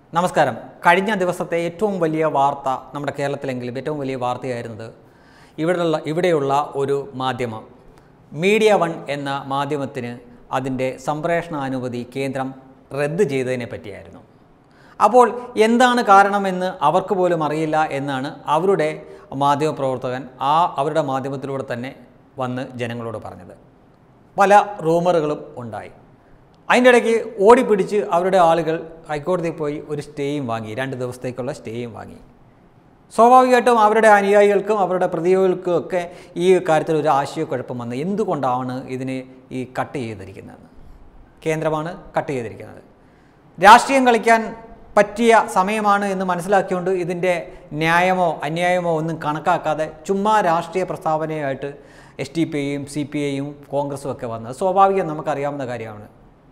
നമസ്കാരം കഴിഞ്ഞ ദിവസത്തെ ഏറ്റവും വലിയ വാർത്ത നമ്മുടെ കേരളത്തിലെങ്കിലും ഏറ്റവും വലിയ വാർത്തയായിരുന്നത് ഇവിടെയുള്ള ഇവിടെയുള്ള ഒരു മാധ്യമം മീഡിയ വൺ എന്ന മാധ്യമത്തിന് അതിൻ്റെ സംപ്രേഷണാനുമതി കേന്ദ്രം റദ്ദ് ചെയ്തതിനെ പറ്റിയായിരുന്നു അപ്പോൾ എന്താണ് കാരണമെന്ന് അവർക്ക് പോലും അറിയില്ല എന്നാണ് അവരുടെ മാധ്യമപ്രവർത്തകൻ ആ അവരുടെ മാധ്യമത്തിലൂടെ തന്നെ വന്ന് ജനങ്ങളോട് പറഞ്ഞത് പല റൂമറുകളും ഉണ്ടായി അതിൻ്റെ ഇടയ്ക്ക് ഓടിപ്പിടിച്ച് അവരുടെ ആളുകൾ ഹൈക്കോടതിയിൽ പോയി ഒരു സ്റ്റേയും വാങ്ങി രണ്ട് ദിവസത്തേക്കുള്ള സ്റ്റേയും വാങ്ങി സ്വാഭാവികമായിട്ടും അവരുടെ അനുയായികൾക്കും അവരുടെ പ്രതിയോഗികൾക്കും ഒക്കെ ഈ കാര്യത്തിൽ ഒരു ആശയക്കുഴപ്പം വന്ന് എന്തുകൊണ്ടാണ് ഇതിനെ ഈ കട്ട് ചെയ്തിരിക്കുന്നത് കേന്ദ്രമാണ് കട്ട് ചെയ്തിരിക്കുന്നത് രാഷ്ട്രീയം കളിക്കാൻ പറ്റിയ സമയമാണ് എന്ന് മനസ്സിലാക്കിക്കൊണ്ട് ഇതിൻ്റെ ന്യായമോ അന്യായമോ ഒന്നും കണക്കാക്കാതെ ചുമ്മാ രാഷ്ട്രീയ പ്രസ്താവനയായിട്ട് എസ് ഡി പി ഐയും സി പി ഐയും കോൺഗ്രസും ഒക്കെ വന്നത് സ്വാഭാവികം നമുക്കറിയാവുന്ന കാര്യമാണ്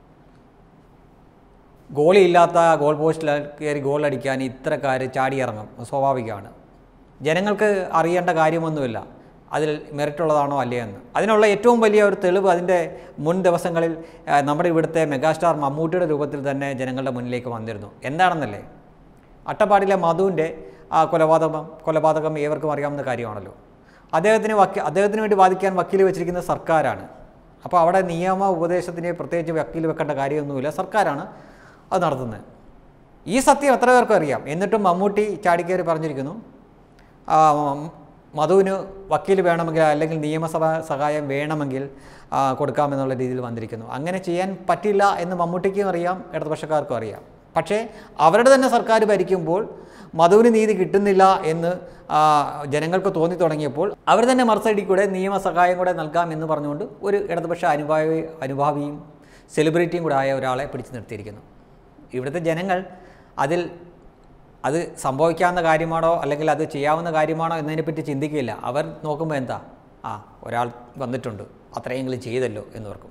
ഗോളിയില്ലാത്ത ഗോൾ പോസ്റ്റിൽ കയറി ഗോൾ അടിക്കാൻ ഇത്തരക്കാർ ചാടിയിറങ്ങും സ്വാഭാവികമാണ് ജനങ്ങൾക്ക് അറിയേണ്ട കാര്യമൊന്നുമില്ല അതിൽ മെറിറ്റുള്ളതാണോ അല്ലേ എന്ന് അതിനുള്ള ഏറ്റവും വലിയ ഒരു തെളിവ് അതിൻ്റെ മുൻ ദിവസങ്ങളിൽ ആ, നമ്മുടെ ഇവിടുത്തെ മെഗാസ്റ്റാർ മമ്മൂട്ടിയുടെ രൂപത്തിൽ തന്നെ ജനങ്ങളുടെ മുന്നിലേക്ക് വന്നിരുന്നു എന്താണെന്നല്ലേ അട്ടപ്പാടിയിലെ മധുവിൻ്റെ ആ കൊലപാതകം കൊലപാതകം ഏവർക്കും അറിയാവുന്ന കാര്യമാണല്ലോ അദ്ദേഹത്തിന് വക്കി അദ്ദേഹത്തിന് വേണ്ടി വാദിക്കാൻ വക്കീൽ വെച്ചിരിക്കുന്ന സർക്കാരാണ് അപ്പോൾ അവിടെ നിയമ ഉപദേശത്തിന് പ്രത്യേകിച്ച് വക്കീൽ വെക്കേണ്ട കാര്യമൊന്നുമില്ല സർക്കാരാണ് അത് നടത്തുന്നത് ഈ സത്യം എത്ര പേർക്കും അറിയാം എന്നിട്ടും മമ്മൂട്ടി ചാടിക്കയറി പറഞ്ഞിരിക്കുന്നു ആ, മ- മധുവിന് വക്കീൽ വേണമെങ്കിൽ അല്ലെങ്കിൽ നിയമസഭ സഹായം വേണമെങ്കിൽ ആ, കൊടുക്കാമെന്നുള്ള രീതിയിൽ വന്നിരിക്കുന്നു അങ്ങനെ ചെയ്യാൻ പറ്റില്ല എന്ന് മമ്മൂട്ടിക്കും അറിയാം ഇടതുപക്ഷക്കാർക്കും അറിയാം പക്ഷേ അവരുടെ തന്നെ സർക്കാർ ഭരിക്കുമ്പോൾ മധുവിന് നീതി കിട്ടുന്നില്ല എന്ന് ആ, ജനങ്ങൾക്ക് തോന്നി തുടങ്ങിയപ്പോൾ അവർ തന്നെ മറുസൈഡിൽ കൂടെ നിയമസഹായം കൂടെ നൽകാം എന്ന് പറഞ്ഞുകൊണ്ട് ഒരു ഇടതുപക്ഷ അനുഭാവി അനുഭാവിയും സെലിബ്രിറ്റിയും കൂടെ ആയ ഒരാളെ പിടിച്ചു നിർത്തിയിരിക്കുന്നു ഇവിടുത്തെ ജനങ്ങൾ അതിൽ അത് സംഭവിക്കാവുന്ന കാര്യമാണോ അല്ലെങ്കിൽ അത് ചെയ്യാവുന്ന കാര്യമാണോ എന്നതിനെപ്പറ്റി ചിന്തിക്കില്ല അവർ നോക്കുമ്പോൾ എന്താ ആ ഒരാൾ വന്നിട്ടുണ്ട് അത്രയെങ്കിലും ചെയ്തല്ലോ എന്ന് ഓർക്കും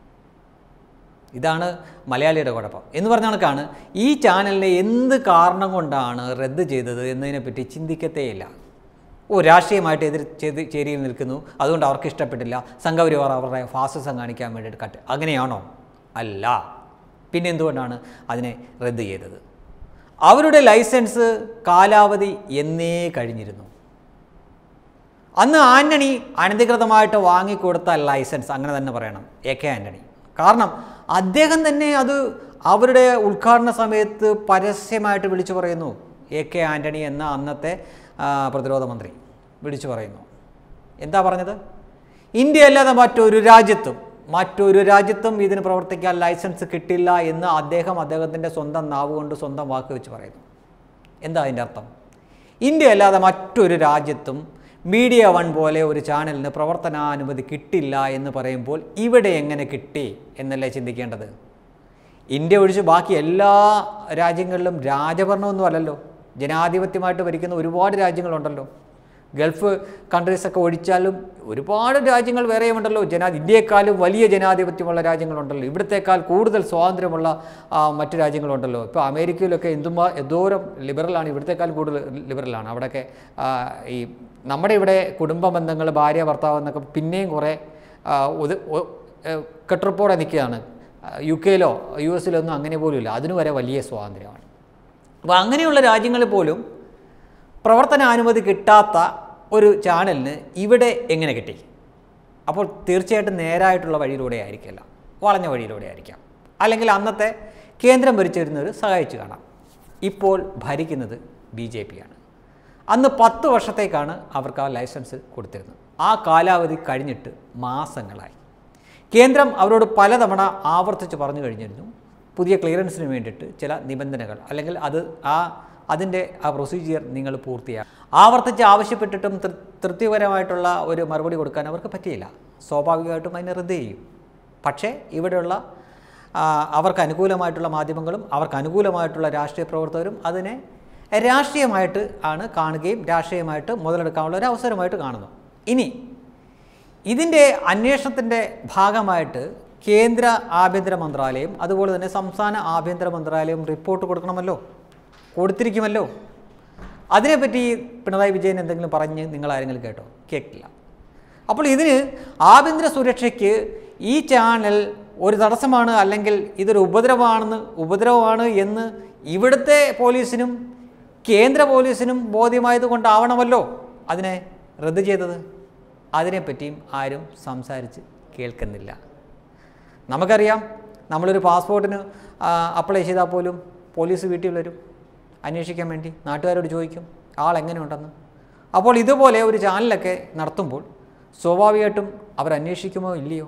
ഇതാണ് മലയാളിയുടെ കുഴപ്പം എന്ന് പറഞ്ഞ കണക്കാണ് ഈ ചാനലിനെ എന്ത് കാരണം കൊണ്ടാണ് റദ്ദ് ചെയ്തത് എന്നതിനെപ്പറ്റി ചിന്തിക്കത്തേയില്ല ഓ രാഷ്ട്രീയമായിട്ട് എതിർ ചെയ്ത് ചേരിയിൽ നിൽക്കുന്നു അതുകൊണ്ട് അവർക്ക് ഇഷ്ടപ്പെട്ടില്ല സംഘപരിവാർ അവരുടെ ഫാസിസം കാണിക്കാൻ വേണ്ടിയിട്ട് കട്ട് അങ്ങനെയാണോ അല്ല പിന്നെ എന്തുകൊണ്ടാണ് അതിനെ റദ്ദ് ചെയ്തത് അവരുടെ ലൈസൻസ് കാലാവധി എന്നേ കഴിഞ്ഞിരുന്നു അന്ന് ആന്റണി അനധികൃതമായിട്ട് വാങ്ങിക്കൊടുത്ത ലൈസൻസ് അങ്ങനെ തന്നെ പറയണം എ കെ ആന്റണി കാരണം അദ്ദേഹം തന്നെ അത് അവരുടെ ഉദ്ഘാടന സമയത്ത് പരസ്യമായിട്ട് വിളിച്ചു പറയുന്നു എ കെ ആന്റണി എന്ന അന്നത്തെ ആ, പ്രതിരോധ മന്ത്രി വിളിച്ചു പറയുന്നു എന്താ പറഞ്ഞത് ഇന്ത്യ അല്ലാതെ മറ്റൊരു രാജ്യത്തും മറ്റൊരു രാജ്യത്തും ഇതിന് പ്രവർത്തിക്കാൻ ലൈസൻസ് കിട്ടില്ല എന്ന് അദ്ദേഹം അദ്ദേഹത്തിൻ്റെ സ്വന്തം നാവ് കൊണ്ട് സ്വന്തം വാക്ക് വെച്ച് പറയുന്നു എന്താ അതിൻ്റെ അർത്ഥം ഇന്ത്യ അല്ലാതെ മറ്റൊരു രാജ്യത്തും മീഡിയ വൺ പോലെ ഒരു ചാനലിന് പ്രവർത്തനാനുമതി കിട്ടില്ല എന്ന് പറയുമ്പോൾ ഇവിടെ എങ്ങനെ കിട്ടി എന്നല്ലേ ചിന്തിക്കേണ്ടത് ഇന്ത്യ ഒഴിച്ച് ബാക്കി എല്ലാ രാജ്യങ്ങളിലും രാജഭരണമൊന്നും അല്ലല്ലോ ജനാധിപത്യമായിട്ട് ഭരിക്കുന്ന ഒരുപാട് രാജ്യങ്ങളുണ്ടല്ലോ ഗൾഫ് കൺട്രീസൊക്കെ ഒഴിച്ചാലും ഒരുപാട് രാജ്യങ്ങൾ വേറെയുമുണ്ടല്ലോ ജനാ ഇന്ത്യയെക്കാളും വലിയ ജനാധിപത്യമുള്ള രാജ്യങ്ങളുണ്ടല്ലോ ഇവിടത്തേക്കാൾ കൂടുതൽ സ്വാതന്ത്ര്യമുള്ള ആ, മറ്റു രാജ്യങ്ങളുണ്ടല്ലോ ഇപ്പോൾ അമേരിക്കയിലൊക്കെ എന്തുമാ എന്തോരം ലിബറലാണ് ഇവിടത്തേക്കാൾ കൂടുതൽ ലിബറലാണ് അവിടെയൊക്കെ ആ, ഈ നമ്മുടെ ഇവിടെ കുടുംബ ബന്ധങ്ങൾ ഭാര്യ ഭർത്താവ് എന്നൊക്കെ പിന്നെയും കുറേ ആ, ഒത്- ഒ- ഏ, കെട്ടുറപ്പോടെ നിൽക്കുകയാണ് യു കെയിലോ യു എസിലോ ഒന്നും അങ്ങനെ പോലും ഇല്ല അതിന് വരെ വലിയ സ്വാതന്ത്ര്യമാണ് അപ്പോൾ അങ്ങനെയുള്ള രാജ്യങ്ങളിൽ പോലും പ്രവർത്തനാനുമതി കിട്ടാത്ത ഒരു ചാനലിന് ഇവിടെ എങ്ങനെ കിട്ടി അപ്പോൾ തീർച്ചയായിട്ടും നേരായിട്ടുള്ള വഴിയിലൂടെ ആയിരിക്കില്ല വളഞ്ഞ വഴിയിലൂടെ ആയിരിക്കാം അല്ലെങ്കിൽ അന്നത്തെ കേന്ദ്രം ഭരിച്ചിരുന്നവർ സഹായിച്ചു കാണാം ഇപ്പോൾ ഭരിക്കുന്നത് ബി ജെ പിയാണ് അന്ന് പത്ത് വർഷത്തേക്കാണ് അവർക്ക് ആ ലൈസൻസ് കൊടുത്തിരുന്നത് ആ കാലാവധി കഴിഞ്ഞിട്ട് മാസങ്ങളായി കേന്ദ്രം അവരോട് പലതവണ ആവർത്തിച്ച് പറഞ്ഞു കഴിഞ്ഞിരുന്നു പുതിയ ക്ലിയറൻസിന് വേണ്ടിയിട്ട് ചില നിബന്ധനകൾ അല്ലെങ്കിൽ അത് ആ അതിൻ്റെ ആ പ്രൊസീജിയർ നിങ്ങൾ പൂർത്തിയാക്കും ആവർത്തിച്ച് ആവശ്യപ്പെട്ടിട്ടും തൃ തൃപ്തികരമായിട്ടുള്ള ഒരു മറുപടി കൊടുക്കാൻ അവർക്ക് പറ്റിയില്ല സ്വാഭാവികമായിട്ടും അതിനെ റദ്ദ് ചെയ്യും പക്ഷേ ഇവിടെയുള്ള ആ, അവർക്ക് അനുകൂലമായിട്ടുള്ള മാധ്യമങ്ങളും അവർക്ക് അനുകൂലമായിട്ടുള്ള രാഷ്ട്രീയ പ്രവർത്തകരും അതിനെ രാഷ്ട്രീയമായിട്ട് ആണ് കാണുകയും രാഷ്ട്രീയമായിട്ട് മുതലെടുക്കാനുള്ള ഒരു അവസരമായിട്ട് കാണുന്നു ഇനി ഇതിൻ്റെ അന്വേഷണത്തിൻ്റെ ഭാഗമായിട്ട് കേന്ദ്ര ആഭ്യന്തര മന്ത്രാലയം അതുപോലെ തന്നെ സംസ്ഥാന ആഭ്യന്തര മന്ത്രാലയം റിപ്പോർട്ട് കൊടുക്കണമല്ലോ കൊടുത്തിരിക്കുമല്ലോ അതിനെപ്പറ്റി പിണറായി വിജയൻ എന്തെങ്കിലും പറഞ്ഞ് നിങ്ങൾ ആരെങ്കിലും കേട്ടോ കേട്ടില്ല അപ്പോൾ ഇതിന് ആഭ്യന്തര സുരക്ഷയ്ക്ക് ഈ ചാനൽ ഒരു തടസ്സമാണ് അല്ലെങ്കിൽ ഇതൊരു ഉപദ്രവമാണെന്ന് ഉപദ്രവമാണ് എന്ന് ഇവിടുത്തെ പോലീസിനും കേന്ദ്ര പോലീസിനും ബോധ്യമായത് കൊണ്ടാവണമല്ലോ അതിനെ റദ്ദ് ചെയ്തത് അതിനെപ്പറ്റിയും ആരും സംസാരിച്ച് കേൾക്കുന്നില്ല നമുക്കറിയാം നമ്മളൊരു പാസ്പോർട്ടിന് അപ്ലൈ ചെയ്താൽ പോലും പോലീസ് വീട്ടിൽ വരും അന്വേഷിക്കാൻ വേണ്ടി നാട്ടുകാരോട് ചോദിക്കും ആൾ എങ്ങനെയുണ്ടെന്ന് അപ്പോൾ ഇതുപോലെ ഒരു ചാനലൊക്കെ നടത്തുമ്പോൾ സ്വാഭാവികമായിട്ടും അവർ അന്വേഷിക്കുമോ ഇല്ലയോ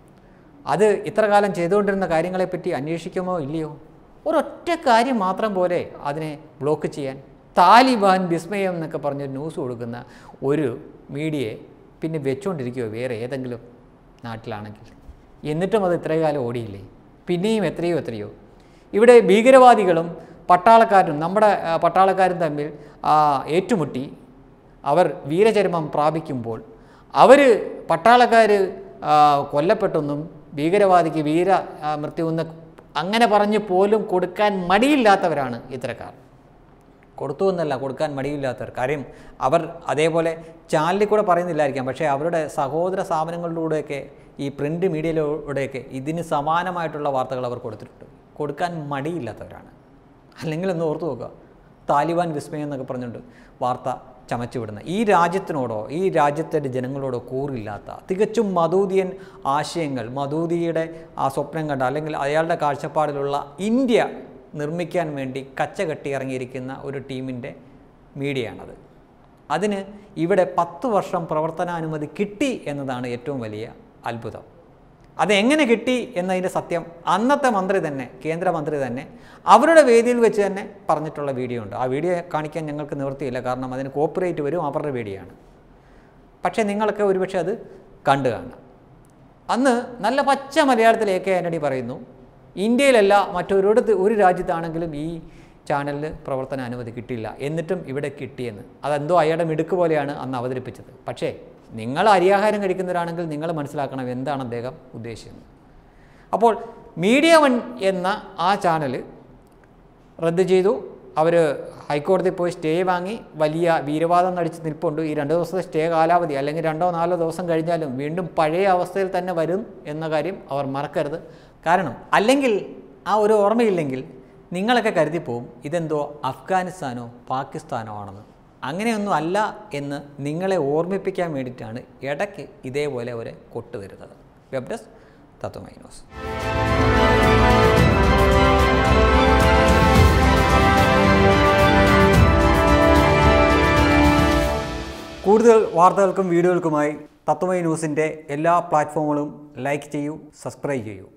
അത് ഇത്ര കാലം ചെയ്തുകൊണ്ടിരുന്ന കാര്യങ്ങളെപ്പറ്റി അന്വേഷിക്കുമോ ഇല്ലയോ ഒരൊറ്റ കാര്യം മാത്രം പോലെ അതിനെ ബ്ലോക്ക് ചെയ്യാൻ താലിബാൻ വിസ്മയം എന്നൊക്കെ പറഞ്ഞ് ന്യൂസ് കൊടുക്കുന്ന ഒരു മീഡിയയെ പിന്നെ വെച്ചുകൊണ്ടിരിക്കുമോ വേറെ ഏതെങ്കിലും നാട്ടിലാണെങ്കിൽ എന്നിട്ടും അത് ഇത്രയും കാലം ഓടിയില്ലേ പിന്നെയും എത്രയോ എത്രയോ ഇവിടെ ഭീകരവാദികളും പട്ടാളക്കാരും നമ്മുടെ ആ, പട്ടാളക്കാരും തമ്മിൽ ആ, ഏറ്റുമുട്ടി അവർ വീരചരമം പ്രാപിക്കുമ്പോൾ അവർ പട്ടാളക്കാർ കൊല്ലപ്പെട്ടെന്നും ഭീകരവാദിക്ക് വീര ആ, മൃത്യുവെന്ന് അങ്ങനെ പറഞ്ഞ് പോലും കൊടുക്കാൻ മടിയില്ലാത്തവരാണ് ഇത്തരക്കാർ കൊടുത്തു എന്നല്ല കൊടുക്കാൻ മടിയില്ലാത്തവർ കാര്യം അവർ അതേപോലെ ചാനലിൽ കൂടെ പറയുന്നില്ലായിരിക്കാം പക്ഷേ അവരുടെ സഹോദര സ്ഥാപനങ്ങളിലൂടെയൊക്കെ ഈ പ്രിൻ്റ് മീഡിയയിലൂടെയൊക്കെ ഇതിന് സമാനമായിട്ടുള്ള വാർത്തകൾ അവർ കൊടുത്തിട്ടുണ്ട് കൊടുക്കാൻ മടിയില്ലാത്തവരാണ് അല്ലെങ്കിൽ ഒന്ന് ഓർത്തു നോക്കുക താലിബാൻ വിസ്മയം എന്നൊക്കെ പറഞ്ഞുകൊണ്ട് വാർത്ത ചമച്ചു വിടുന്ന ഈ രാജ്യത്തിനോടോ ഈ രാജ്യത്തിൻ്റെ ജനങ്ങളോടോ കൂറില്ലാത്ത തികച്ചും മധൂതിയൻ ആശയങ്ങൾ മധൂതിയുടെ ആ സ്വപ്നം കണ്ട അല്ലെങ്കിൽ അയാളുടെ കാഴ്ചപ്പാടിലുള്ള ഇന്ത്യ നിർമ്മിക്കാൻ വേണ്ടി കച്ച കെട്ടി ഇറങ്ങിയിരിക്കുന്ന ഒരു ടീമിൻ്റെ മീഡിയയാണത് അതിന് ഇവിടെ പത്ത് വർഷം പ്രവർത്തനാനുമതി കിട്ടി എന്നതാണ് ഏറ്റവും വലിയ അത്ഭുതം അതെങ്ങനെ കിട്ടി എന്നതിൻ്റെ സത്യം അന്നത്തെ മന്ത്രി തന്നെ കേന്ദ്രമന്ത്രി തന്നെ അവരുടെ വേദിയിൽ വെച്ച് തന്നെ പറഞ്ഞിട്ടുള്ള വീഡിയോ ഉണ്ട് ആ വീഡിയോ കാണിക്കാൻ ഞങ്ങൾക്ക് നിവൃത്തിയില്ല കാരണം അതിന് കോപ്പറേറ്റ് വരും അവരുടെ വീഡിയോയാണ് പക്ഷേ നിങ്ങളൊക്കെ ഒരുപക്ഷെ അത് കണ്ടു കാണാം അന്ന് നല്ല പച്ച മലയാളത്തിൽ എ കെ ആൻ്റണി പറയുന്നു ഇന്ത്യയിലല്ല മറ്റൊരിടത്ത് ഒരു രാജ്യത്താണെങ്കിലും ഈ ചാനലിന് പ്രവർത്തന അനുമതി കിട്ടില്ല എന്നിട്ടും ഇവിടെ കിട്ടിയെന്ന് അതെന്തോ അയാളുടെ മിടുക്ക് പോലെയാണ് അന്ന് അവതരിപ്പിച്ചത് പക്ഷേ നിങ്ങൾ അരിയാഹാരം കഴിക്കുന്നവരാണെങ്കിൽ നിങ്ങൾ മനസ്സിലാക്കണം എന്താണ് അദ്ദേഹം ഉദ്ദേശിച്ചത് അപ്പോൾ മീഡിയ വൺ എന്ന ആ ചാനൽ റദ്ദ് ചെയ്തു അവർ ഹൈക്കോടതി പോയി സ്റ്റേ വാങ്ങി വലിയ വീരവാദം നടിച്ച് നിൽപ്പുണ്ട് ഈ രണ്ട് ദിവസത്തെ സ്റ്റേ കാലാവധി അല്ലെങ്കിൽ രണ്ടോ നാലോ ദിവസം കഴിഞ്ഞാലും വീണ്ടും പഴയ അവസ്ഥയിൽ തന്നെ വരും എന്ന കാര്യം അവർ മറക്കരുത് കാരണം അല്ലെങ്കിൽ ആ ഒരു ഓർമ്മയില്ലെങ്കിൽ നിങ്ങളൊക്കെ കരുതിപ്പോവും ഇതെന്തോ അഫ്ഗാനിസ്ഥാനോ പാകിസ്ഥാനോ ആണെന്ന് അങ്ങനെയൊന്നും അല്ല എന്ന് നിങ്ങളെ ഓർമ്മിപ്പിക്കാൻ വേണ്ടിയിട്ടാണ് ഇടയ്ക്ക് ഇതേപോലെ ഒരു കൊട്ട് വരുന്നത് വെബ് ഡെസ്ക് തത്വമൈ ന്യൂസ് കൂടുതൽ വാർത്തകൾക്കും വീഡിയോകൾക്കുമായി തത്വമൈ ന്യൂസിൻ്റെ എല്ലാ പ്ലാറ്റ്ഫോമുകളും ലൈക്ക് ചെയ്യൂ സബ്സ്ക്രൈബ് ചെയ്യൂ